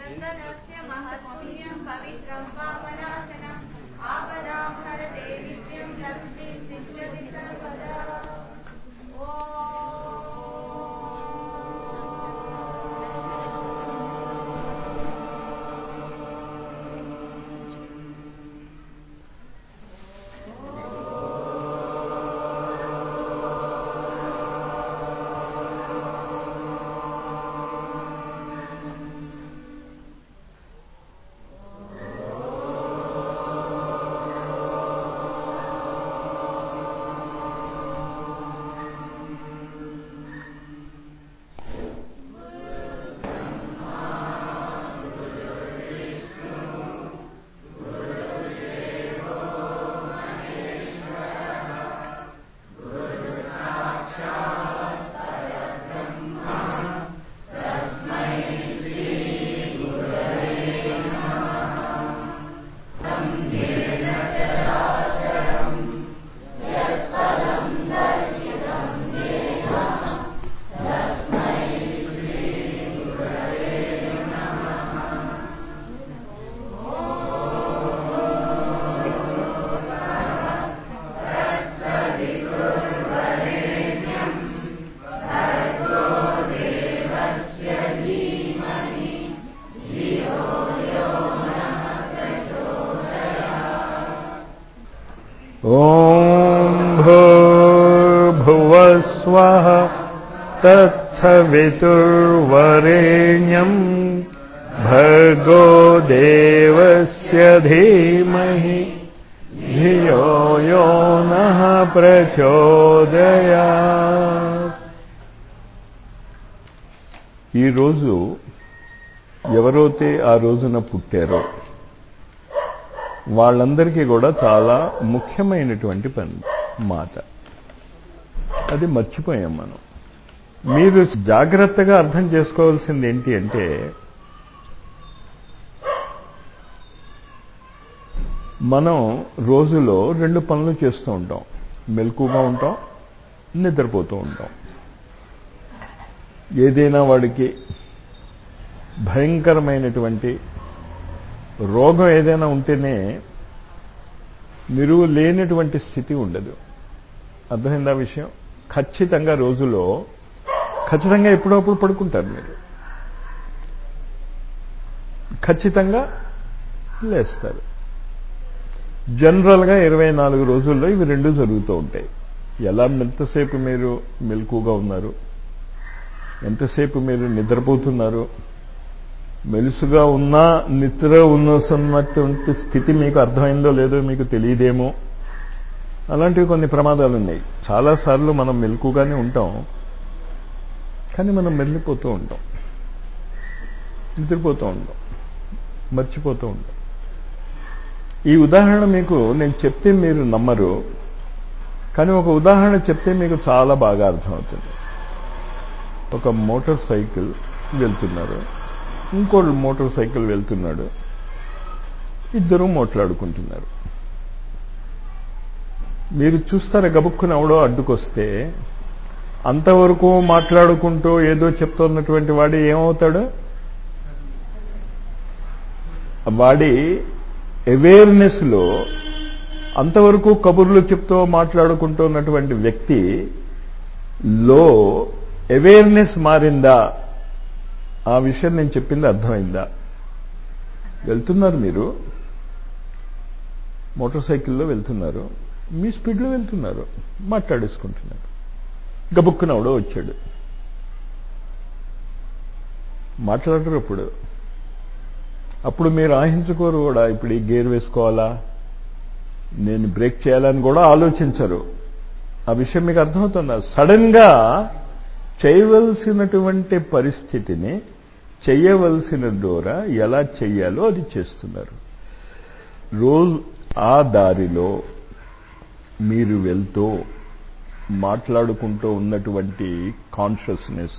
दर्शनस्य महत्पुण्यं पवित्रं पापनाशनम् आपदां हरते नित्यं लक्ष्मीं सिद्ध्यति सर्वदा ॐ भूर्भुवस्वः तत्सवितुर्वरेण्यम् भर्गो देवस्य धीमहि धियो यो नः ప్రచోదయాత్ ఈరోజు ఎవరైతే ఆ రోజున పుట్టారో వాళ్ళందరికీ కూడా చాలా ముఖ్యమైనటువంటి పని మాట అది మర్చిపోయాం మనం మీరు జాగ్రత్తగా అర్థం చేసుకోవాల్సింది ఏంటి అంటే మనం రోజులో రెండు పనులు చేస్తూ ఉంటాం మెలకుగా ఉంటాం నిద్రపోతూ ఉంటాం ఏదైనా వాడికి భయంకరమైనటువంటి రోగం ఏదైనా ఉంటేనే నిరువు లేనటువంటి స్థితి ఉండదు అర్థమైందా విషయం ఖచ్చితంగా రోజులో ఖచ్చితంగా ఎప్పుడప్పుడు పడుకుంటారు మీరు ఖచ్చితంగా లేస్తారు జనరల్గా ఇరవై నాలుగు రోజుల్లో ఇవి రెండు జరుగుతూ ఉంటాయి ఎలా ఎంతసేపు మీరు మెలకుగా ఉన్నారు ఎంతసేపు మీరు నిద్రపోతున్నారు మెలుసుగా ఉన్నా నిద్ర ఉన్నటువంటి స్థితి మీకు అర్థమైందో లేదో మీకు తెలియదేమో అలాంటివి కొన్ని ప్రమాదాలు ఉన్నాయి చాలాసార్లు మనం మెలకుగానే ఉంటాం కానీ మనం మెల్లిపోతూ ఉంటాం నిద్రపోతూ ఉంటాం మర్చిపోతూ ఉంటాం ఈ ఉదాహరణ మీకు నేను చెప్తే మీరు నమ్మరు కానీ ఒక ఉదాహరణ చెప్తే మీకు చాలా బాగా అర్థమవుతుంది ఒక మోటార్ సైకిల్ వెళ్తున్నారు ఇంకో మోటార్ సైకిల్ వెళ్తున్నాడు ఇద్దరు మాట్లాడుకుంటున్నారు మీరు చూస్తారా గబుక్కున ఎవడో అడ్డుకొస్తే అంతవరకు మాట్లాడుకుంటూ ఏదో చెప్తున్నటువంటి వాడు ఏమవుతాడు వాడి అవేర్నెస్లో అంతవరకు కబుర్లు చెప్తూ మాట్లాడుకుంటున్నటువంటి వ్యక్తి లో అవేర్నెస్ మారిందా ఆ విషయం నేను చెప్పింది అర్థమైందా వెళ్తున్నారు మీరు మోటార్ సైకిల్లో వెళ్తున్నారు మీ స్పీడ్లో వెళ్తున్నారు మాట్లాడేసుకుంటున్నారు గబుక్కునవడో వచ్చాడు మాట్లాడరు అప్పుడు అప్పుడు మీరు ఆహించుకోరు కూడా ఇప్పుడు ఈ గేర్ వేసుకోవాలా నేను బ్రేక్ చేయాలని కూడా ఆలోచించరు ఆ విషయం మీకు అర్థమవుతుందా సడన్గా చేయవలసినటువంటి పరిస్థితిని చెయ్యవలసిన ద్వారా ఎలా చెయ్యాలో అది చేస్తున్నారు రోజు ఆ దారిలో మీరు వెళ్తూ మాట్లాడుకుంటూ ఉన్నటువంటి కాన్షియస్నెస్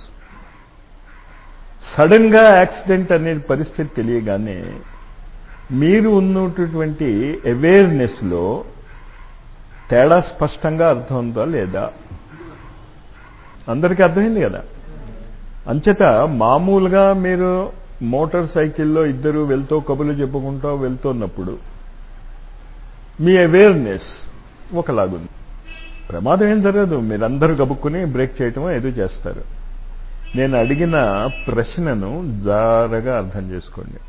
సడన్ గా యాక్సిడెంట్ అనే పరిస్థితి తెలియగానే మీరు ఉన్నటువంటి అవేర్నెస్ లో తేడా స్పష్టంగా అర్థమవుతుందా లేదా అందరికీ అర్థమైంది కదా అంచేత మామూలుగా మీరు మోటార్ సైకిల్లో ఇద్దరు వెళ్తూ కబులు చెప్పుకుంటూ వెళ్తున్నప్పుడు మీ అవేర్నెస్ ఒకలాగుంది ప్రమాదం ఏం జరగదు మీరందరూ గబుక్కుని బ్రేక్ చేయటమో ఏదో చేస్తారు నేను అడిగిన ప్రశ్నను జారగా అర్థం చేసుకోండి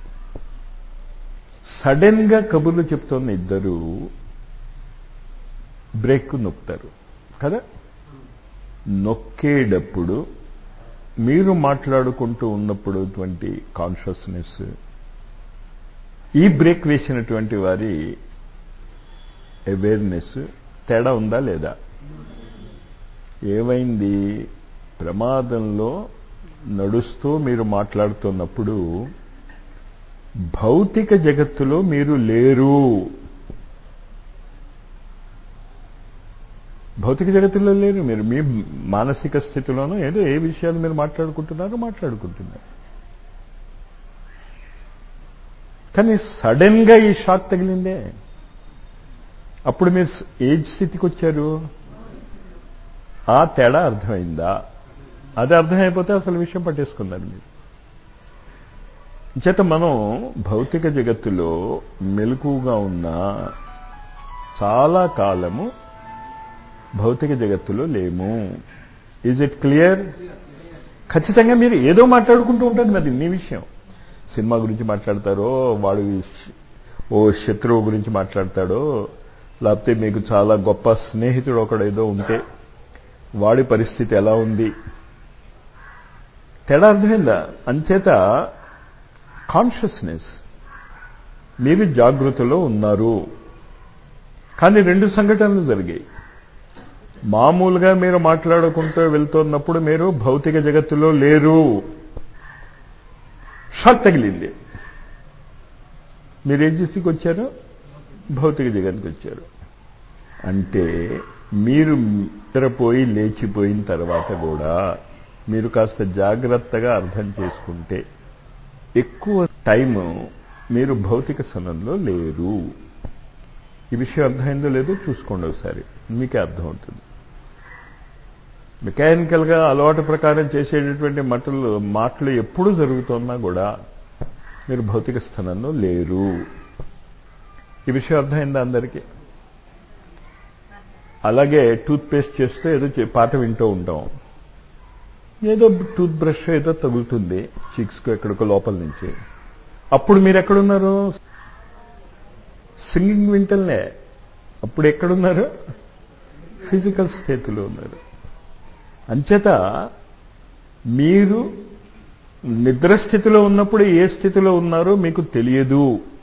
సడన్ గా కబుర్లు చెప్తున్న ఇద్దరు బ్రేక్ నొక్కుతారు కదా నొక్కేటప్పుడు మీరు మాట్లాడుకుంటూ ఉన్నప్పుడు కాన్షియస్నెస్ ఈ బ్రేక్ వేసినటువంటి వారి అవేర్నెస్ తేడా ఉందా లేదా ఏమైంది ప్రమాదంలో నడుస్తూ మీరు మాట్లాడుతున్నప్పుడు భౌతిక జగత్తులో మీరు లేరు భౌతిక జగత్తులో లేరు మీరు మీ మానసిక స్థితిలోనూ ఏదో ఏ విషయాలు మీరు మాట్లాడుకుంటున్నారో మాట్లాడుకుంటున్నారు కానీ సడన్ గా ఈ షాక్ తగిలిందే అప్పుడు మీరు ఏ స్థితికి వచ్చారు ఆ తేడా అర్థమైందా అది అర్థమైపోతే అసలు విషయం పట్టేసుకున్నారు మీరు చేత మనం భౌతిక జగత్తులో మెలకుగా ఉన్న చాలా కాలము భౌతిక జగత్తులో లేము ఈజ్ ఇట్ క్లియర్ ఖచ్చితంగా మీరు ఏదో మాట్లాడుకుంటూ ఉంటారు మరి నీ విషయం సినిమా గురించి మాట్లాడతారో వాడు ఓ శత్రువు గురించి మాట్లాడతాడో లేకపోతే మీకు చాలా గొప్ప స్నేహితుడు ఒకడేదో ఉంటే వాడి పరిస్థితి ఎలా ఉంది తేడా అర్థమైందా అంచేత కాన్షియస్నెస్ మీరు జాగృతిలో ఉన్నారు కానీ రెండు సంఘటనలు జరిగాయి మామూలుగా మీరు మాట్లాడుకుంటూ వెళ్తున్నప్పుడు మీరు భౌతిక జగత్తులో లేరు షాక్ తగిలింది మీరేం స్థితికి వచ్చారు భౌతిక జగత్కి వచ్చారు అంటే మీరు నిద్రపోయి లేచిపోయిన తర్వాత కూడా మీరు కాస్త జాగ్రత్తగా అర్థం చేసుకుంటే ఎక్కువ టైం మీరు భౌతిక సనంలో లేరు ఈ విషయం అర్థమైందో లేదో చూసుకోండి ఒకసారి మీకే అర్థమవుతుంది మెకానికల్గా అలవాటు ప్రకారం చేసేటటువంటి మటలు మాటలు ఎప్పుడు జరుగుతున్నా కూడా మీరు భౌతిక స్థానంలో లేరు ఈ విషయం అర్థమైందా అందరికీ అలాగే టూత్ పేస్ట్ చేస్తూ ఏదో పాట వింటూ ఉంటాం ఏదో టూత్ బ్రష్ ఏదో తగులుతుంది చిక్స్కు ఎక్కడికో లోపల నుంచి అప్పుడు మీరు ఎక్కడున్నారు సింగింగ్ వింటల్నే అప్పుడు ఎక్కడున్నారు ఫిజికల్ స్థితిలో ఉన్నారు అంచేత మీరు నిద్ర స్థితిలో ఉన్నప్పుడు ఏ స్థితిలో ఉన్నారో మీకు తెలియదు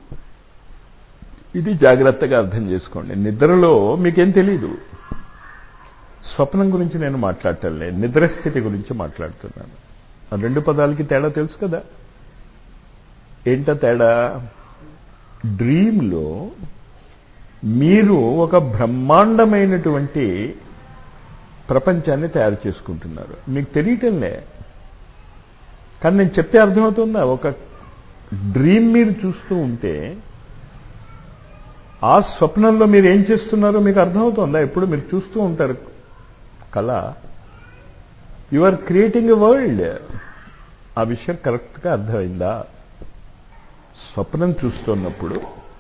ఇది జాగ్రత్తగా అర్థం చేసుకోండి నిద్రలో మీకేం తెలియదు స్వప్నం గురించి నేను మాట్లాడటంలే నిద్రస్థితి గురించి మాట్లాడుతున్నాను ఆ రెండు పదాలకి తేడా తెలుసు కదా ఏంట తేడా డ్రీమ్లో మీరు ఒక బ్రహ్మాండమైనటువంటి ప్రపంచాన్ని తయారు చేసుకుంటున్నారు మీకు తెలియటంలే కానీ నేను చెప్తే అర్థమవుతుందా ఒక డ్రీమ్ మీరు చూస్తూ ఉంటే ఆ స్వప్నంలో మీరు ఏం చేస్తున్నారో మీకు అర్థమవుతుందా ఎప్పుడు మీరు చూస్తూ ఉంటారు కళ you are creating a world ఆ విషయం కరెక్ట్గా అర్థమైందా స్వప్నం చూస్తున్నప్పుడు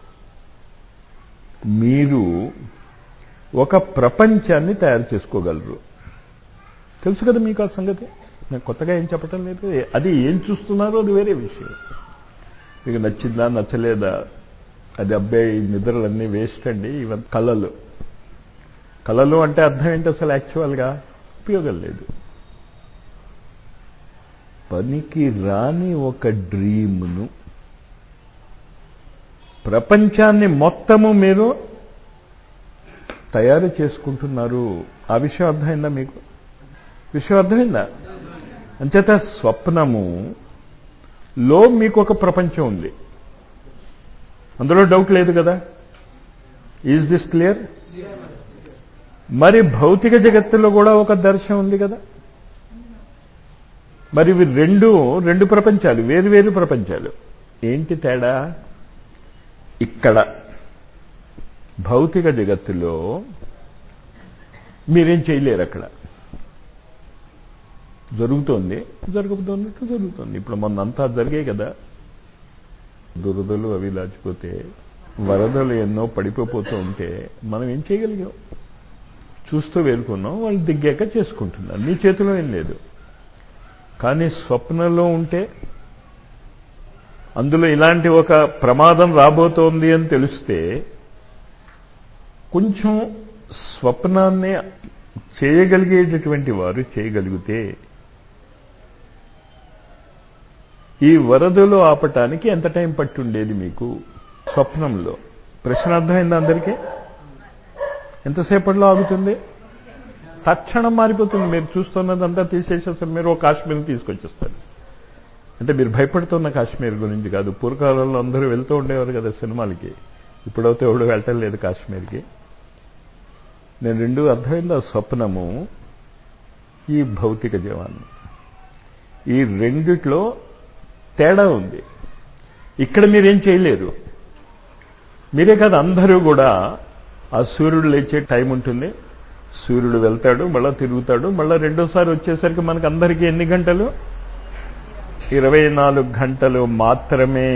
మీరు ఒక ప్రపంచాన్ని తయారు చేసుకోగలరు తెలుసు కదా మీకు ఆ సంగతి నేను కొత్తగా ఏం చెప్పటం లేదు అది ఏం చూస్తున్నారో అది వేరే విషయం మీకు నచ్చిందా నచ్చలేదా అది అబ్బాయి నిద్రలన్నీ వేస్ట్ అండి ఇవన్నీ కళలు కళలు అంటే అర్థం ఏంటి అసలు యాక్చువల్గా ఉపయోగం లేదు పనికి రాని ఒక డ్రీమ్ను ప్రపంచాన్ని మొత్తము మీరు తయారు చేసుకుంటున్నారు ఆ విషయం అర్థమైందా మీకు విషయం అర్థమైందా అంచేత స్వప్నము లో మీకు ఒక ప్రపంచం ఉంది అందులో డౌట్ లేదు కదా ఈజ్ దిస్ క్లియర్ మరి భౌతిక జగత్తులో కూడా ఒక దర్శనం ఉంది కదా మరి ఇవి రెండు రెండు ప్రపంచాలు వేరు వేరు ప్రపంచాలు ఏంటి తేడా ఇక్కడ భౌతిక జగత్తులో మీరేం చేయలేరు అక్కడ జరుగుతోంది జరగబోతున్నట్టు జరుగుతుంది ఇప్పుడు మొన్న అంతా జరిగాయి కదా దురదలు అవి లేచిపోతే వరదలు ఎన్నో పడిపోతూ ఉంటే మనం ఏం చేయగలిగాం చూస్తూ వేరుకున్నాం వాళ్ళు దిగ్గాక చేసుకుంటున్నారు నీ చేతిలో ఏం లేదు కానీ స్వప్నంలో ఉంటే అందులో ఇలాంటి ఒక ప్రమాదం రాబోతోంది అని తెలిస్తే కొంచెం స్వప్నాన్ని చేయగలిగేటటువంటి వారు చేయగలిగితే ఈ వరదలు ఆపటానికి ఎంత టైం పట్టుండేది మీకు స్వప్నంలో ప్రశ్న అర్థమైందా అందరికీ ఎంతసేపట్లో ఆగుతుంది తక్షణం మారిపోతుంది మీరు చూస్తున్నదంతా తీసేసి అసలు మీరు ఒక కాశ్మీర్ తీసుకొచ్చేస్తారు అంటే మీరు భయపడుతున్న కాశ్మీర్ గురించి కాదు పూర్వకాలంలో అందరూ వెళ్తూ ఉండేవారు కదా సినిమాలకి ఇప్పుడైతే ఎవడు వెళ్ళటం లేదు కాశ్మీర్కి నేను రెండు అర్థమైంది ఆ స్వప్నము ఈ భౌతిక జీవాన్ని ఈ రెండిట్లో తేడా ఉంది ఇక్కడ మీరేం చేయలేరు మీరే కాదు అందరూ కూడా ఆ సూర్యుడు లేచే టైం ఉంటుంది సూర్యుడు వెళ్తాడు మళ్ళా తిరుగుతాడు మళ్ళా రెండోసారి వచ్చేసరికి మనకు అందరికీ ఎన్ని గంటలు ఇరవై నాలుగు గంటలు మాత్రమే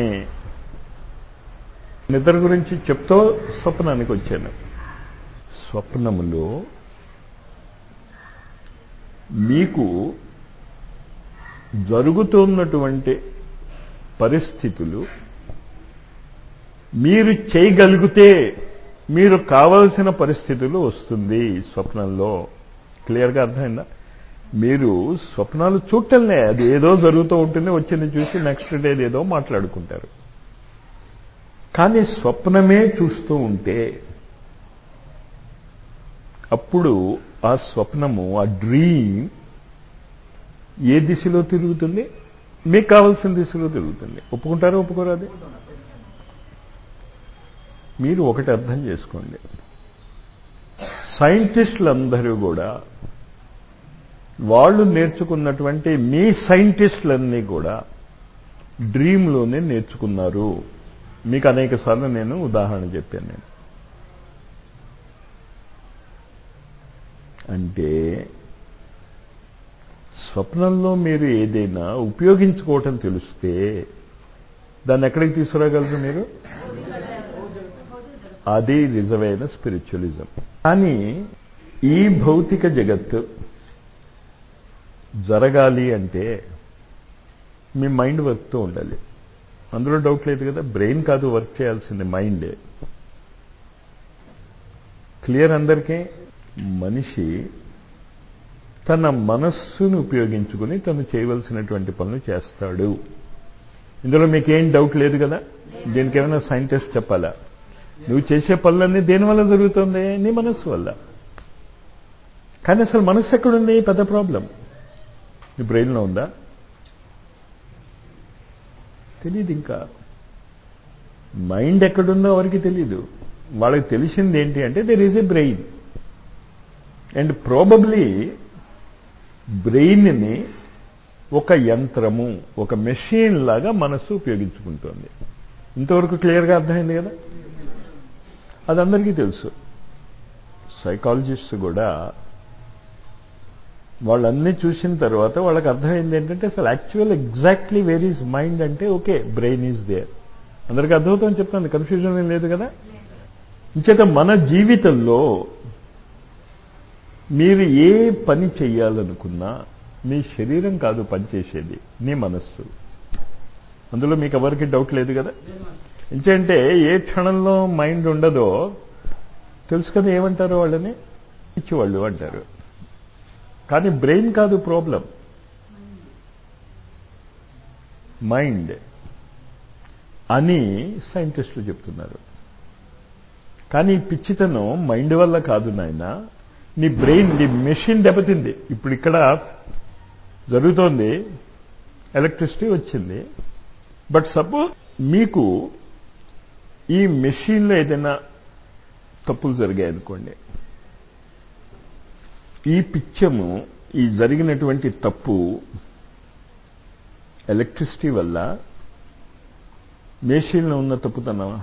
నిద్ర గురించి చెప్తూ స్వప్నానికి వచ్చాను స్వప్నములో మీకు జరుగుతున్నటువంటి పరిస్థితులు మీరు చేయగలిగితే మీరు కావలసిన పరిస్థితులు వస్తుంది స్వప్నంలో క్లియర్గా అర్థమైందా మీరు స్వప్నాలు చూడటంలే అది ఏదో జరుగుతూ ఉంటుంది వచ్చింది చూసి నెక్స్ట్ డే ఏదో మాట్లాడుకుంటారు కానీ స్వప్నమే చూస్తూ ఉంటే అప్పుడు ఆ స్వప్నము ఆ డ్రీమ్ ఏ దిశలో తిరుగుతుంది మీకు కావాల్సిన దిశలో తిరుగుతుంది ఒప్పుకుంటారా ఒప్పుకోరా అది మీరు ఒకటి అర్థం చేసుకోండి సైంటిస్టులందరూ కూడా వాళ్ళు నేర్చుకున్నటువంటి మీ సైంటిస్టులన్నీ కూడా డ్రీమ్లోనే నేర్చుకున్నారు మీకు అనేక సార్లు నేను ఉదాహరణ చెప్పాను నేను అంటే స్వప్నంలో మీరు ఏదైనా ఉపయోగించుకోవటం తెలిస్తే దాన్ని ఎక్కడికి తీసుకురాగలరు మీరు అది నిజమైన స్పిరిచువలిజం కానీ ఈ భౌతిక జగత్తు జరగాలి అంటే మీ మైండ్ వర్క్తో ఉండాలి అందులో డౌట్ లేదు కదా బ్రెయిన్ కాదు వర్క్ చేయాల్సింది మైండే క్లియర్ అందరికీ మనిషి తన మనస్సును ఉపయోగించుకుని తను చేయవలసినటువంటి పనులు చేస్తాడు ఇందులో మీకేం డౌట్ లేదు కదా దీనికి ఏమైనా సైంటిస్ట్ చెప్పాలా నువ్వు చేసే పనులన్నీ దేనివల్ల జరుగుతుంది నీ మనస్సు వల్ల కానీ అసలు మనస్సు ఎక్కడుంది పెద్ద ప్రాబ్లం నీ బ్రెయిన్లో ఉందా తెలియదు ఇంకా మైండ్ ఎక్కడుందో ఎవరికి తెలియదు వాళ్ళకి తెలిసింది ఏంటి అంటే there is a brain and probably బ్రెయిన్ని ఒక యంత్రము ఒక మెషిన్ లాగా మనస్సు ఉపయోగించుకుంటోంది ఇంతవరకు క్లియర్గా అర్థమైంది కదా అది అందరికీ తెలుసు సైకాలజిస్ట్ కూడా వాళ్ళన్నీ చూసిన తర్వాత వాళ్ళకి అర్థమైంది ఏంటంటే అసలు actual exactly where is mind అంటే ఓకే బ్రెయిన్ ఈజ్ దేర్ అందరికీ అర్థమవుతుందని చెప్తాను కన్ఫ్యూజన్ ఏం లేదు కదా ఇంచేత మన జీవితంలో మీరు ఏ పని చెయ్యాలనుకున్నా మీ శరీరం కాదు పనిచేసేది నీ మనస్సు అందులో మీకు ఎవరికి డౌట్ లేదు కదా ఇంచేంటే ఏ క్షణంలో మైండ్ ఉండదో తెలుసు కదా ఏమంటారు వాళ్ళని ఇచ్చేవాళ్ళు అంటారు కానీ బ్రెయిన్ కాదు ప్రాబ్లం మైండ్ అని సైంటిస్టులు చెప్తున్నారు కానీ పిచ్చితనం మైండ్ వల్ల కాదు నాయన నీ బ్రెయిన్ నీ మెషిన్ దెబ్బతింది ఇప్పుడు ఇక్కడ జరుగుతోంది ఎలక్ట్రిసిటీ వచ్చింది బట్ సపోజ్ మీకు ఈ మెషిన్లో ఏదైనా తప్పులు జరిగాయి అనుకోండి ఈ పిచ్చము ఈ జరిగినటువంటి తప్పు ఎలక్ట్రిసిటీ వల్ల మెషిన్లో ఉన్న తప్పుతనమా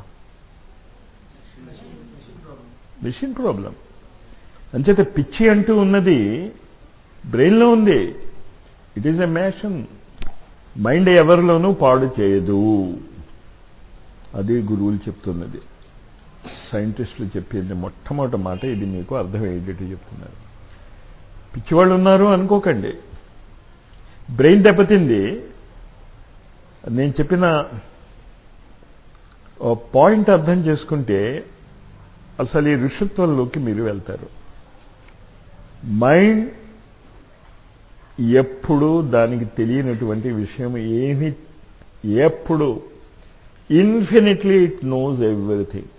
మెషిన్ ప్రాబ్లం అంచేత పిచ్చి అంటూ ఉన్నది బ్రెయిన్లో ఉంది it is a machine mind ఎవరిలోనూ పాడు చేయదు అది గురువులు చెప్తున్నది సైంటిస్టులు చెప్పింది మొట్టమొదటి మాట ఇది మీకు అర్థమయ్యేటట్టు చెప్తున్నారు పిచ్చివాళ్ళు ఉన్నారు అనుకోకండి బ్రెయిన్ దెబ్బతింది నేను చెప్పిన పాయింట్ అర్థం చేసుకుంటే అసలు ఈ ఋషిత్వంలోకి మీరు వెళ్తారు మైండ్ ఎప్పుడు దానికి తెలియనటువంటి విషయం ఏమి ఎప్పుడు ఇన్ఫినిట్లీ ఇట్ నోస్ ఎవ్రీథింగ్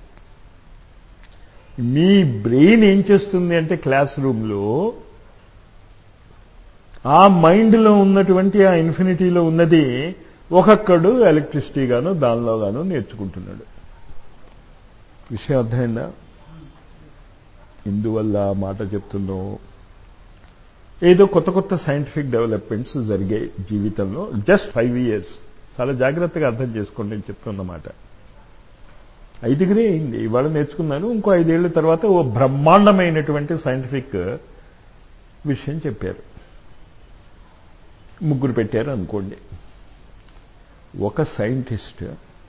మీ బ్రెయిన్ ఏం చేస్తుంది అంటే క్లాస్ రూమ్లో ఆ మైండ్లో ఉన్నటువంటి ఆ ఇన్ఫినిటీలో ఉన్నది ఒక్కొక్కడు ఎలక్ట్రిసిటీ గాను దానిలో గాను నేర్చుకుంటున్నాడు విషయం అర్థమైందా ఇందువల్ల మాట చెప్తున్నాం ఏదో కొత్త కొత్త సైంటిఫిక్ డెవలప్మెంట్స్ జరిగాయి జీవితంలో జస్ట్ ఫైవ్ ఇయర్స్ చాలా జాగ్రత్తగా అర్థం చేసుకోండి నేను చెప్తున్నమాట ఐదుగురే అయింది ఇవాళ నేర్చుకున్నాను ఇంకో ఐదేళ్ల తర్వాత ఓ బ్రహ్మాండమైనటువంటి సైంటిఫిక్ విషయం చెప్పారు ముగ్గురు పెట్టారు అనుకోండి ఒక సైంటిస్ట్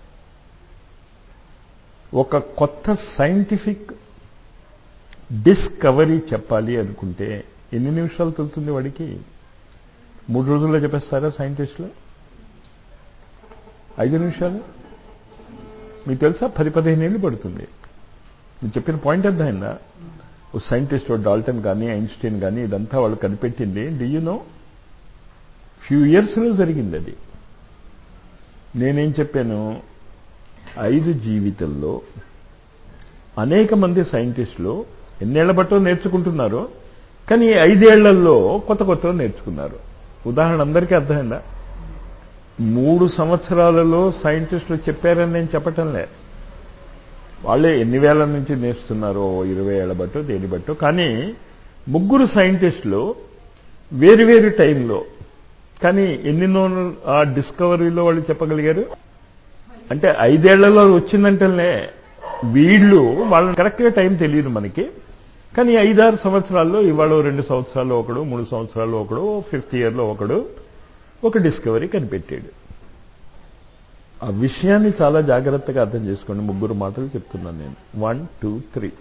ఒక కొత్త సైంటిఫిక్ డిస్కవరీ చెప్పాలి అనుకుంటే ఎన్ని నిమిషాలు తెలుస్తుంది వాడికి మూడు రోజుల్లో చెప్పేస్తారా సైంటిస్టులు ఐదు నిమిషాలు మీకు తెలుసా పది పదిహేను ఏళ్ళు పడుతుంది మీరు చెప్పిన పాయింట్ అర్థమైందా ఓ సైంటిస్ట్ డాల్టన్ కానీ ఐన్స్టీన్ కానీ ఇదంతా వాళ్ళు కనిపెట్టింది యూ నో ఫ్యూ ఇయర్స్లో జరిగింది అది నేనేం చెప్పాను ఐదు జీవితంలో అనేక మంది సైంటిస్టులు ఎన్నేళ్ల బట్టో నేర్చుకుంటున్నారు కానీ ఈ ఐదేళ్లలో కొత్త కొత్త నేర్చుకున్నారు ఉదాహరణ అందరికీ అర్థమైందా మూడు సంవత్సరాలలో సైంటిస్టులు చెప్పారని నేను చెప్పటంలే వాళ్ళే ఎన్ని వేల నుంచి నేర్చుతున్నారో ఇరవై ఏళ్ల బట్టో దేని బట్టో కానీ ముగ్గురు సైంటిస్టులు వేరు వేరు టైంలో కానీ ఎన్ని ఆ డిస్కవరీలో వాళ్ళు చెప్పగలిగారు అంటే ఐదేళ్లలో వచ్చిందంటేనే వీళ్ళు వాళ్ళని కరెక్ట్గా టైం తెలియదు మనకి కానీ ఐదారు సంవత్సరాల్లో ఇవాళ రెండు సంవత్సరాల్లో ఒకడు మూడు సంవత్సరాల్లో ఒకడు ఫిఫ్త్ ఇయర్లో ఒకడు ఒక డిస్కవరీ కనిపెట్టాడు ఆ విషయాన్ని చాలా జాగ్రత్తగా అర్థం చేసుకోండి ముగ్గురు మాటలు చెప్తున్నాను నేను వన్ టూ త్రీ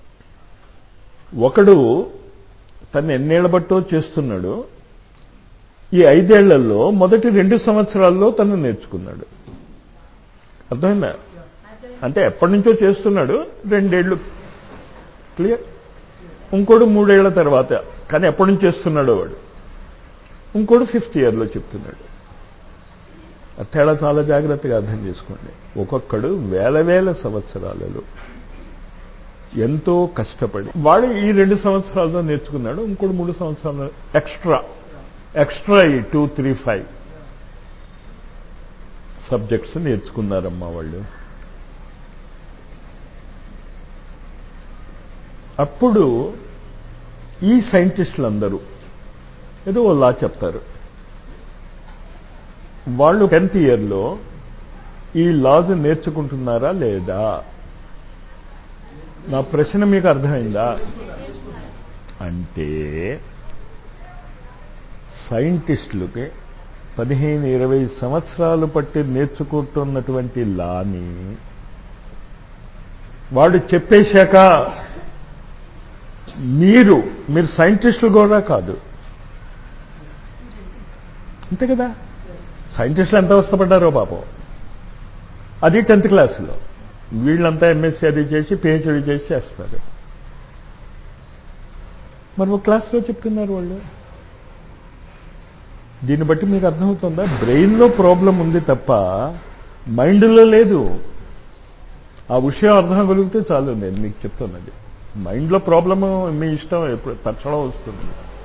ఒకడు తను ఎన్నేళ్ల బట్టో చేస్తున్నాడు ఈ ఐదేళ్లలో మొదటి రెండు సంవత్సరాల్లో తను నేర్చుకున్నాడు అర్థమైందా అంటే ఎప్పటి నుంచో చేస్తున్నాడు రెండేళ్లు క్లియర్ ఇంకోడు మూడేళ్ల తర్వాత కానీ ఎప్పటి నుంచి చేస్తున్నాడో వాడు ఇంకోడు ఫిఫ్త్ ఇయర్లో చెప్తున్నాడు ఆ తేడా చాలా జాగ్రత్తగా అర్థం చేసుకోండి ఒక్కొక్కడు వేల వేల సంవత్సరాలలో ఎంతో కష్టపడి వాడు ఈ రెండు సంవత్సరాల్లో నేర్చుకున్నాడు ఇంకోటి మూడు సంవత్సరాలు ఎక్స్ట్రా ఎక్స్ట్రా ఈ టూ త్రీ ఫైవ్ సబ్జెక్ట్స్ నేర్చుకున్నారమ్మా వాళ్ళు అప్పుడు ఈ సైంటిస్టులందరూ ఏదో ఓ లా చెప్తారు వాళ్ళు టెన్త్ ఇయర్లో ఈ లాజ్ నేర్చుకుంటున్నారా లేదా నా ప్రశ్న మీకు అర్థమైందా అంటే సైంటిస్టులకి పదిహేను ఇరవై సంవత్సరాలు పట్టి నేర్చుకుంటున్నటువంటి లాని వాడు చెప్పేశాక మీరు మీరు సైంటిస్టులు కూడా కాదు అంతే కదా సైంటిస్టులు ఎంత అవస్థపడ్డారో పాపం అది టెన్త్ క్లాస్లో వీళ్ళంతా ఎంఎస్సీ అది చేసి పిహెచ్డీ చేసి చేస్తారు మరి ఒక క్లాస్లో చెప్తున్నారు వాళ్ళు దీన్ని బట్టి మీకు అర్థమవుతుందా బ్రెయిన్లో ప్రాబ్లం ఉంది తప్ప మైండ్లో లేదు ఆ విషయం అర్థం కలిగితే చాలు నేను మీకు చెప్తున్నది మైండ్లో ప్రాబ్లము మీ ఇష్టం ఎప్పుడు తక్షణం వస్తుంది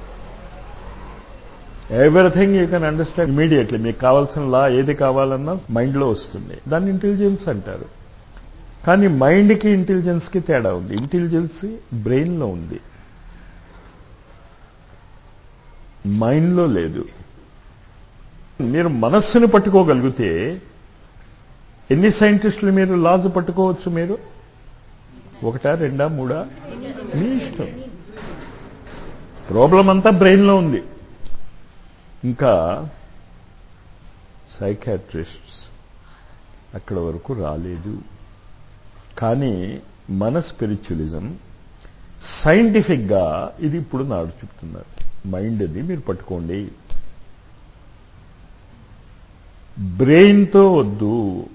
everything you can understand immediately మీకు కావాల్సిన లా ఏది కావాలన్నా మైండ్లో వస్తుంది దాన్ని ఇంటెలిజెన్స్ అంటారు కానీ మైండ్కి ఇంటెలిజెన్స్కి తేడా ఉంది ఇంటెలిజెన్స్ బ్రెయిన్లో ఉంది మైండ్లో లేదు మీరు మనస్సును పట్టుకోగలిగితే ఎన్ని సైంటిస్టులు మీరు లాజ్ పట్టుకోవచ్చు మీరు ఒకటా రెండా మూడా మీ ఇష్టం ప్రాబ్లం అంతా బ్రెయిన్లో ఉంది ఇంకా సైకాట్రిస్ట్స్ అక్కడ వరకు రాలేదు కానీ మన స్పిరిచువలిజం సైంటిఫిక్గా ఇది ఇప్పుడు నాడు చెప్తున్నారు మైండ్ అది మీరు పట్టుకోండి బ్రెయిన్తో వద్దు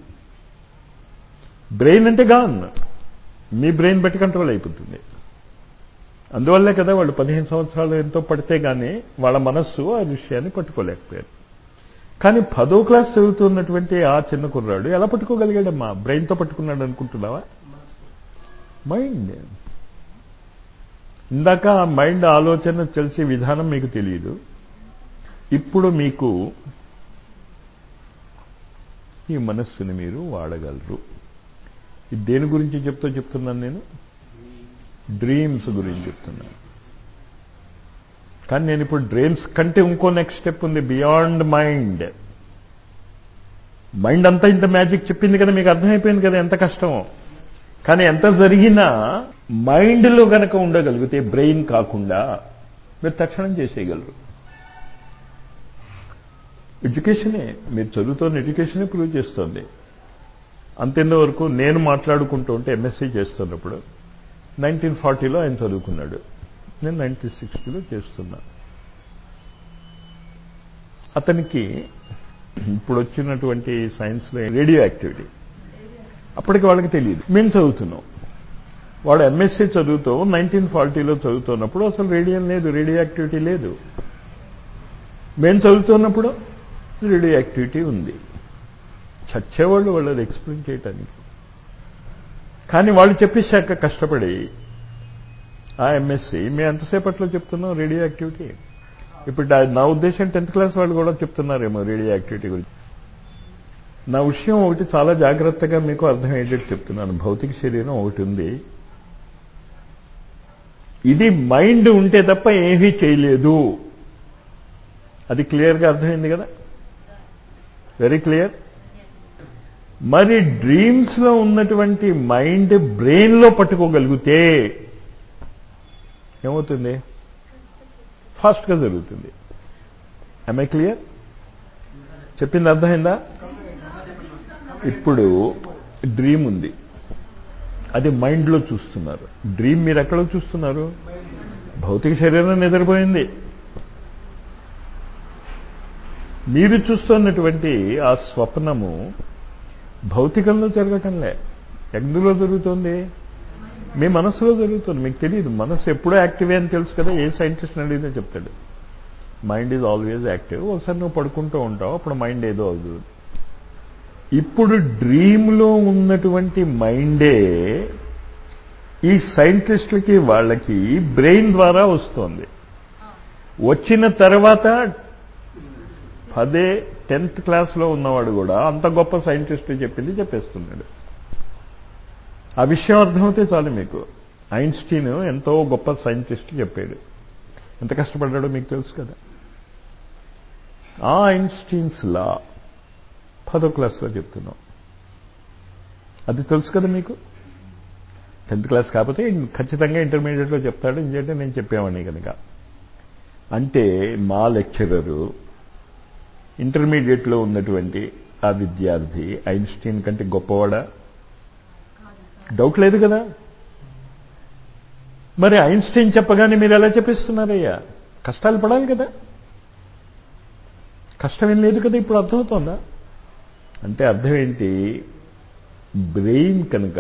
బ్రెయిన్ అంటే గాన్ మీ బ్రెయిన్ బట్టి కంట్రోల్ అయిపోతుంది అందువల్లే కదా వాళ్ళు పదిహేను సంవత్సరాలు ఎంతో పడితే గానీ వాళ్ళ మనస్సు ఆ విషయాన్ని పట్టుకోలేకపోయారు కానీ పదో క్లాస్ చదువుతున్నటువంటి ఆ చిన్న కుర్రాడు ఎలా పట్టుకోగలిగాడమ్మా బ్రెయిన్తో పట్టుకున్నాడు అనుకుంటున్నావా మైండ్ ఇందాక ఆ మైండ్ ఆలోచన తెలిసే విధానం మీకు తెలియదు ఇప్పుడు మీకు ఈ మనస్సుని మీరు వాడగలరు ఇది దేని గురించి చెప్తూ చెప్తున్నాను నేను డ్రీమ్స్ గురించి చెప్తున్నాను కానీ నేను ఇప్పుడు డ్రీమ్స్ కంటే ఇంకో నెక్స్ట్ స్టెప్ ఉంది బియాండ్ మైండ్ మైండ్ అంతా ఇంత మ్యాజిక్ చెప్పింది కదా మీకు అర్థమైపోయింది కదా ఎంత కష్టమో కానీ ఎంత జరిగినా మైండ్లో గనక ఉండగలిగితే బ్రెయిన్ కాకుండా మీరు తక్షణం చేసేయగలరు ఎడ్యుకేషనే మీరు చదువుతున్న ఎడ్యుకేషనే ప్రూవ్ చేస్తుంది అంతెంత వరకు నేను మాట్లాడుకుంటూ ఉంటే ఎంఎస్సీ చేస్తున్నప్పుడు నైన్టీన్ ఫార్టీలో ఆయన చదువుకున్నాడు నేను నైన్టీన్ సిక్స్టీలో చేస్తున్నా అతనికి ఇప్పుడు వచ్చినటువంటి సైన్స్లో రేడియో యాక్టివిటీ అప్పటికి వాళ్ళకి తెలియదు మేము చదువుతున్నాం వాడు ఎంఎస్సీ చదువుతూ నైన్టీన్ ఫార్టీలో చదువుతున్నప్పుడు అసలు రేడియం లేదు రేడియో యాక్టివిటీ లేదు మేము చదువుతున్నప్పుడు రేడియో యాక్టివిటీ ఉంది చచ్చేవాళ్ళు వాళ్ళు అది ఎక్స్ప్లెయిన్ చేయటానికి కానీ వాళ్ళు చెప్పేశాక కష్టపడి ఆ ఎంఎస్సి మేము ఎంతసేపట్లో చెప్తున్నాం రేడియో యాక్టివిటీ ఇప్పుడు నా ఉద్దేశం టెన్త్ క్లాస్ వాళ్ళు కూడా చెప్తున్నారేమో రేడియో యాక్టివిటీ గురించి నా విషయం ఒకటి చాలా జాగ్రత్తగా మీకు అర్థమయ్యేటట్టు చెప్తున్నాను భౌతిక శరీరం ఒకటి ఉంది ఇది మైండ్ ఉంటే తప్ప ఏమీ చేయలేదు అది క్లియర్గా అర్థమైంది కదా వెరీ క్లియర్ మరి డ్రీమ్స్లో ఉన్నటువంటి మైండ్ బ్రెయిన్లో పట్టుకోగలిగితే ఏమవుతుంది ఫాస్ట్గా జరుగుతుంది ఐ క్లియర్ చెప్పింది అర్థమైందా ఇప్పుడు డ్రీమ్ ఉంది అది మైండ్లో చూస్తున్నారు డ్రీమ్ మీరు ఎక్కడ చూస్తున్నారు భౌతిక శరీరం నిద్రపోయింది మీరు చూస్తున్నటువంటి ఆ స్వప్నము భౌతికంలో జరగటంలే ఎందులో జరుగుతోంది మీ మనసులో జరుగుతుంది మీకు తెలియదు మనసు ఎప్పుడూ యాక్టివే అని తెలుసు కదా ఏ సైంటిస్ట్ అడిగితే చెప్తాడు మైండ్ ఈజ్ ఆల్వేజ్ యాక్టివ్ ఒకసారి నువ్వు పడుకుంటూ ఉంటావు అప్పుడు మైండ్ ఏదో అవుతుంది ఇప్పుడు డ్రీమ్లో ఉన్నటువంటి మైండే ఈ సైంటిస్టులకి వాళ్ళకి బ్రెయిన్ ద్వారా వస్తోంది వచ్చిన తర్వాత పదే టెన్త్ క్లాస్లో ఉన్నవాడు కూడా అంత గొప్ప సైంటిస్ట్ చెప్పింది చెప్పేస్తున్నాడు ఆ విషయం అర్థమవుతే చాలు మీకు ఐన్స్టీన్ ఎంతో గొప్ప సైంటిస్ట్ చెప్పాడు ఎంత కష్టపడ్డాడో మీకు తెలుసు కదా ఆ ఐన్స్టీన్స్ లా పదో క్లాస్లో చెప్తున్నాం అది తెలుసు కదా మీకు టెన్త్ క్లాస్ కాకపోతే ఖచ్చితంగా ఇంటర్మీడియట్లో చెప్తాడు ఇంకంటే నేను చెప్పేవాడిని కనుక అంటే మా లెక్చరరు ఇంటర్మీడియట్లో ఉన్నటువంటి ఆ విద్యార్థి ఐన్స్టీన్ కంటే గొప్పవాడా డౌట్ లేదు కదా మరి ఐన్స్టీన్ చెప్పగానే మీరు ఎలా చెప్పిస్తున్నారయ్యా కష్టాలు పడాలి కదా కష్టమేం లేదు కదా ఇప్పుడు అర్థమవుతోందా అంటే అర్థం ఏంటి బ్రెయిన్ కనుక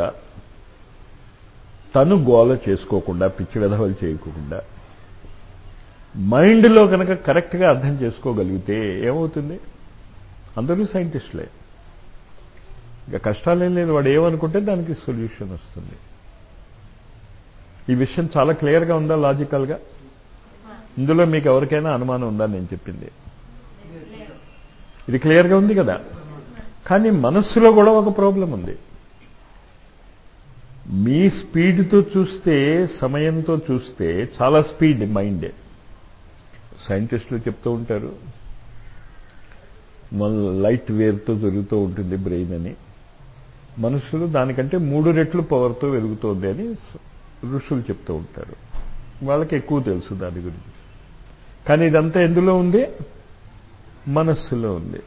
తను గోల చేసుకోకుండా పిచ్చి విధవలు చేయకుండా మైండ్లో కనుక కరెక్ట్గా అర్థం చేసుకోగలిగితే ఏమవుతుంది అందరూ సైంటిస్టులే ఇక కష్టాలేం లేదు వాడు ఏమనుకుంటే దానికి సొల్యూషన్ వస్తుంది ఈ విషయం చాలా క్లియర్గా ఉందా లాజికల్గా ఇందులో మీకు ఎవరికైనా అనుమానం ఉందా నేను చెప్పింది ఇది క్లియర్గా ఉంది కదా కానీ మనస్సులో కూడా ఒక ప్రాబ్లం ఉంది మీ స్పీడ్తో చూస్తే సమయంతో చూస్తే చాలా స్పీడ్ మైండ్ సైంటిస్టులు చెప్తూ ఉంటారు మన లైట్ వేవ్తో జరుగుతూ ఉంటుంది బ్రెయిన్ అని మనుషులు దానికంటే మూడు రెట్లు పవర్తో వెలుగుతోంది అని ఋషులు చెప్తూ ఉంటారు వాళ్ళకి ఎక్కువ తెలుసు దాని గురించి కానీ ఇదంతా ఎందులో ఉంది మనస్సులో ఉంది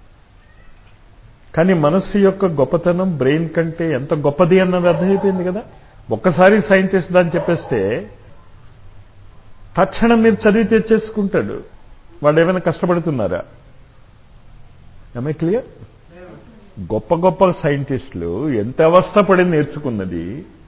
కానీ మనస్సు యొక్క గొప్పతనం బ్రెయిన్ కంటే ఎంత గొప్పది అన్నది అర్థమైపోయింది కదా ఒక్కసారి సైంటిస్ట్ దాన్ని చెప్పేస్తే తక్షణం మీరు చదివి తెచ్చేసుకుంటాడు వాళ్ళు ఏమైనా కష్టపడుతున్నారా ఐ క్లియర్ గొప్ప గొప్ప సైంటిస్టులు ఎంత అవస్థ పడి నేర్చుకున్నది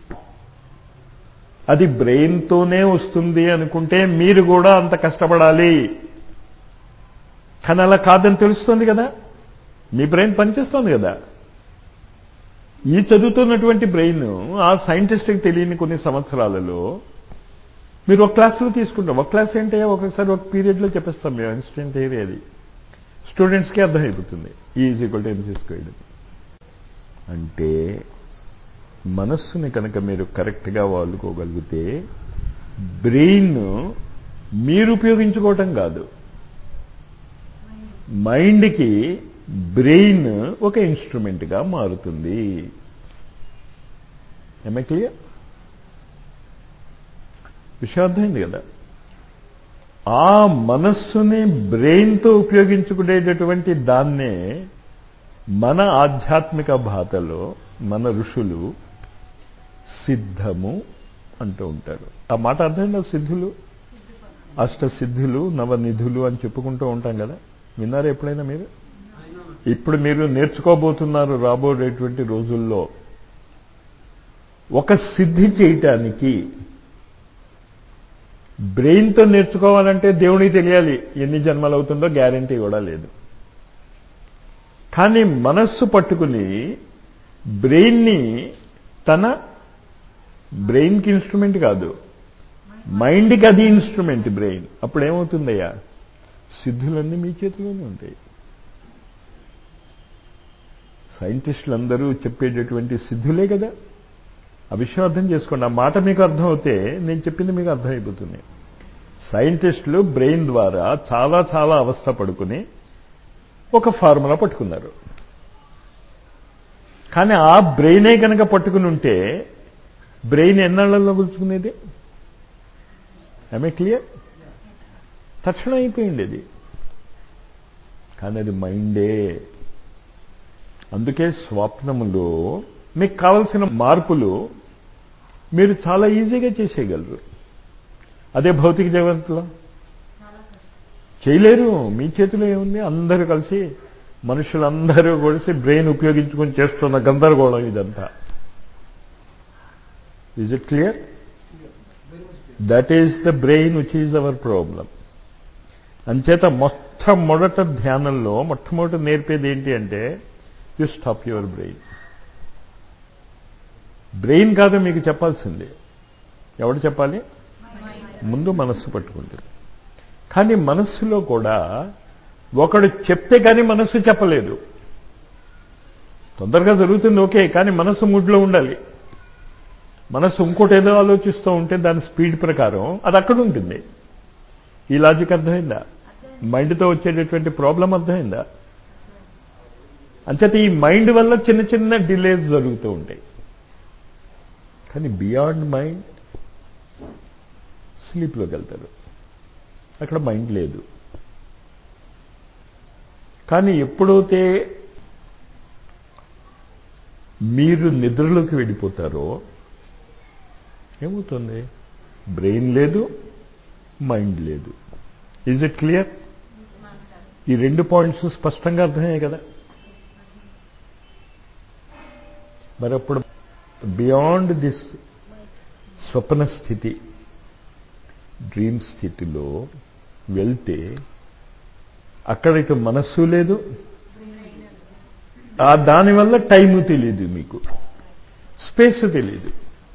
అది బ్రెయిన్తోనే వస్తుంది అనుకుంటే మీరు కూడా అంత కష్టపడాలి కానీ అలా కాదని తెలుస్తుంది కదా మీ బ్రెయిన్ పనిచేస్తోంది కదా ఈ చదువుతున్నటువంటి బ్రెయిన్ ఆ సైంటిస్ట్కి తెలియని కొన్ని సంవత్సరాలలో మీరు ఒక క్లాసులో తీసుకుంటాం ఒక క్లాస్ ఏంటో ఒకసారి ఒక పీరియడ్లో చెప్పేస్తాం మేము ఇన్స్టెంట్ థియరీ అది స్టూడెంట్స్కి అర్థమైపోతుంది is equal to MC squared అంటే మనస్సుని కనుక మీరు కరెక్ట్గా వాడుకోగలిగితే బ్రెయిన్ మీరు ఉపయోగించుకోవటం కాదు మైండ్కి బ్రెయిన్ ఒక ఇన్స్ట్రుమెంట్గా మారుతుంది ఏమే క్లియర్ విషయం అర్థమైంది కదా ఆ మనస్సుని బ్రెయిన్తో ఉపయోగించుకునేటటువంటి దాన్నే మన ఆధ్యాత్మిక భాషలో మన ఋషులు సిద్ధము అంటూ ఉంటారు ఆ మాట అర్థమైందా సిద్ధులు అష్టసిద్ధులు నవనిధులు అని చెప్పుకుంటూ ఉంటాం కదా విన్నారా ఎప్పుడైనా మీరు ఇప్పుడు మీరు నేర్చుకోబోతున్నారు రాబోయేటువంటి రోజుల్లో ఒక సిద్ధి చేయటానికి బ్రెయిన్తో నేర్చుకోవాలంటే దేవునికి తెలియాలి ఎన్ని జన్మలు అవుతుందో గ్యారంటీ కూడా లేదు కానీ మనస్సు పట్టుకుని బ్రెయిన్ని తన బ్రెయిన్కి ఇన్స్ట్రుమెంట్ కాదు మైండ్కి అది ఇన్స్ట్రుమెంట్ బ్రెయిన్ అప్పుడు ఏమవుతుందయ్యా సిద్ధులన్నీ మీ చేతిలోనే ఉంటాయి సైంటిస్టులు అందరూ చెప్పేటటువంటి సిద్ధులే కదా ఆ విషయం అర్థం చేసుకోండి ఆ మాట మీకు అర్థం అవుతే నేను చెప్పింది మీకు అర్థమైపోతుంది సైంటిస్టులు బ్రెయిన్ ద్వారా చాలా చాలా అవస్థ పడుకుని ఒక ఫార్ములా పట్టుకున్నారు కానీ ఆ బ్రెయినే కనుక పట్టుకుని ఉంటే బ్రెయిన్ ఎన్నాళ్లలో గుర్చుకునేది ఐమే క్లియర్ తక్షణం అయిపోయింది అది కానీ అది మైండే అందుకే స్వప్నములో మీకు కావలసిన మార్పులు మీరు చాలా ఈజీగా చేసేయగలరు అదే భౌతిక జగత్తులో చేయలేరు మీ చేతిలో ఏముంది అందరూ కలిసి మనుషులందరూ కలిసి బ్రెయిన్ ఉపయోగించుకొని చేస్తున్న గందరగోళం ఇదంతా is it clear that is the brain which is our problem అంచేత మొట్టమొదట ధ్యానంలో మొట్టమొదట నేర్పేది ఏంటి అంటే you stop your brain brain కాదు మీకు చెప్పాల్సింది ఎవడు చెప్పాలి ముందు మనస్సు పట్టుకుంటుంది కానీ మనస్సులో కూడా ఒకడు చెప్తే కానీ మనస్సు చెప్పలేదు తొందరగా జరుగుతుంది ఓకే కానీ మనస్సు ముడ్లో ఉండాలి మనస్సు ఇంకోటి ఏదో ఆలోచిస్తూ ఉంటే దాని స్పీడ్ ప్రకారం అది అక్కడ ఉంటుంది ఈ లాజిక్ అర్థమైందా మైండ్తో వచ్చేటటువంటి ప్రాబ్లం అర్థమైందా అంచేత ఈ మైండ్ వల్ల చిన్న చిన్న డిలేస్ జరుగుతూ ఉంటాయి కానీ బియాండ్ మైండ్ స్లీప్లోకి వెళ్తారు అక్కడ మైండ్ లేదు కానీ ఎప్పుడైతే మీరు నిద్రలోకి వెళ్ళిపోతారో ఏమవుతుంది బ్రెయిన్ లేదు మైండ్ లేదు ఈజ్ ఇట్ క్లియర్ ఈ రెండు పాయింట్స్ స్పష్టంగా అర్థమయ్యాయి కదా మరి అప్పుడు బియాండ్ దిస్ స్వప్న స్థితి డ్రీమ్ స్థితిలో వెళ్తే అక్కడ ఇటు మనస్సు లేదు ఆ దానివల్ల టైము తెలియదు మీకు స్పేస్ తెలియదు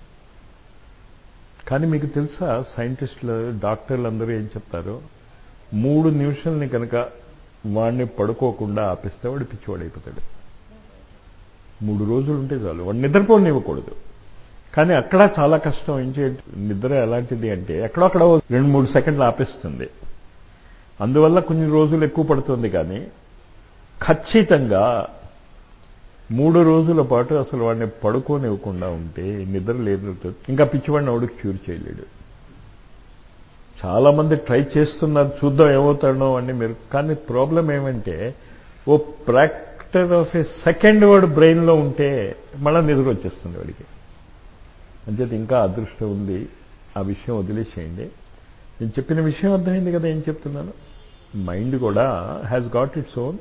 కానీ మీకు తెలుసా సైంటిస్టులు డాక్టర్లు అందరూ ఏం చెప్తారో మూడు నిమిషాలని కనుక వాడిని పడుకోకుండా ఆపిస్తే వాడు పిచ్చివాడైపోతాడు మూడు రోజులు ఉంటే చాలు వాడు నిద్రపోనివ్వకూడదు కానీ అక్కడ చాలా కష్టం ఏం చేయ నిద్ర ఎలాంటిది అంటే ఎక్కడొక్కడ రెండు మూడు సెకండ్లు ఆపేస్తుంది అందువల్ల కొన్ని రోజులు ఎక్కువ పడుతుంది కానీ ఖచ్చితంగా మూడు రోజుల పాటు అసలు వాడిని పడుకోనివ్వకుండా ఉంటే నిద్ర లేదు ఇంకా పిచ్చివాడిని ఎవడు క్యూర్ చేయలేడు చాలామంది ట్రై చేస్తున్నారు చూద్దాం ఏమవుతాడో అని మీరు కానీ ప్రాబ్లం ఏమంటే ఓ fraction of a second word బ్రెయిన్లో ఉంటే మళ్ళీ నిద్ర వచ్చేస్తుంది వాడికి అంచేత ఇంకా అదృష్టం ఉంది ఆ విషయం వదిలేసేయండి నేను చెప్పిన విషయం అర్థమైంది కదా ఏం చెప్తున్నాను మైండ్ కూడా has got its own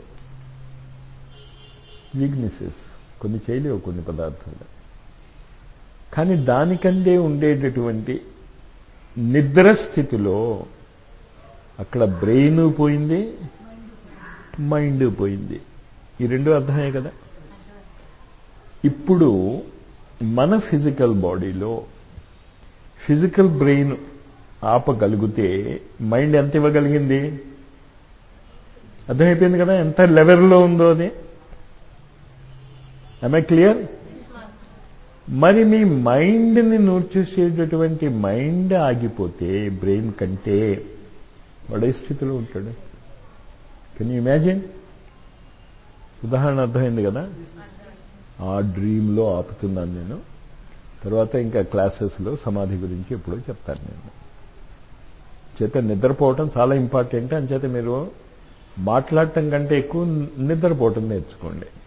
weaknesses కొన్ని చేయలేవు కొన్ని పదార్థాలు కానీ దానికంటే ఉండేటటువంటి నిద్ర స్థితిలో అక్కడ బ్రెయిన్ పోయింది మైండ్ పోయింది ఈ రెండు అర్థమే కదా ఇప్పుడు మన ఫిజికల్ బాడీలో ఫిజికల్ బ్రెయిన్ ఆపగలిగితే మైండ్ ఎంత ఇవ్వగలిగింది అర్థమైపోయింది కదా ఎంత లెవెల్లో ఉందో అది ఐ క్లియర్ మరి మీ మైండ్ని నూర్చేసేటటువంటి మైండ్ ఆగిపోతే బ్రెయిన్ కంటే వాడే స్థితిలో ఉంటాడు కెన్ యూ ఇమాజిన్ ఉదాహరణ అర్థమైంది కదా ఆ డ్రీమ్లో ఆపుతున్నాను నేను తర్వాత ఇంకా క్లాసెస్లో సమాధి గురించి ఎప్పుడో చెప్తాను నేను చేత నిద్రపోవటం చాలా ఇంపార్టెంట్ అంచేత మీరు మాట్లాడటం కంటే ఎక్కువ నిద్రపోవటం నేర్చుకోండి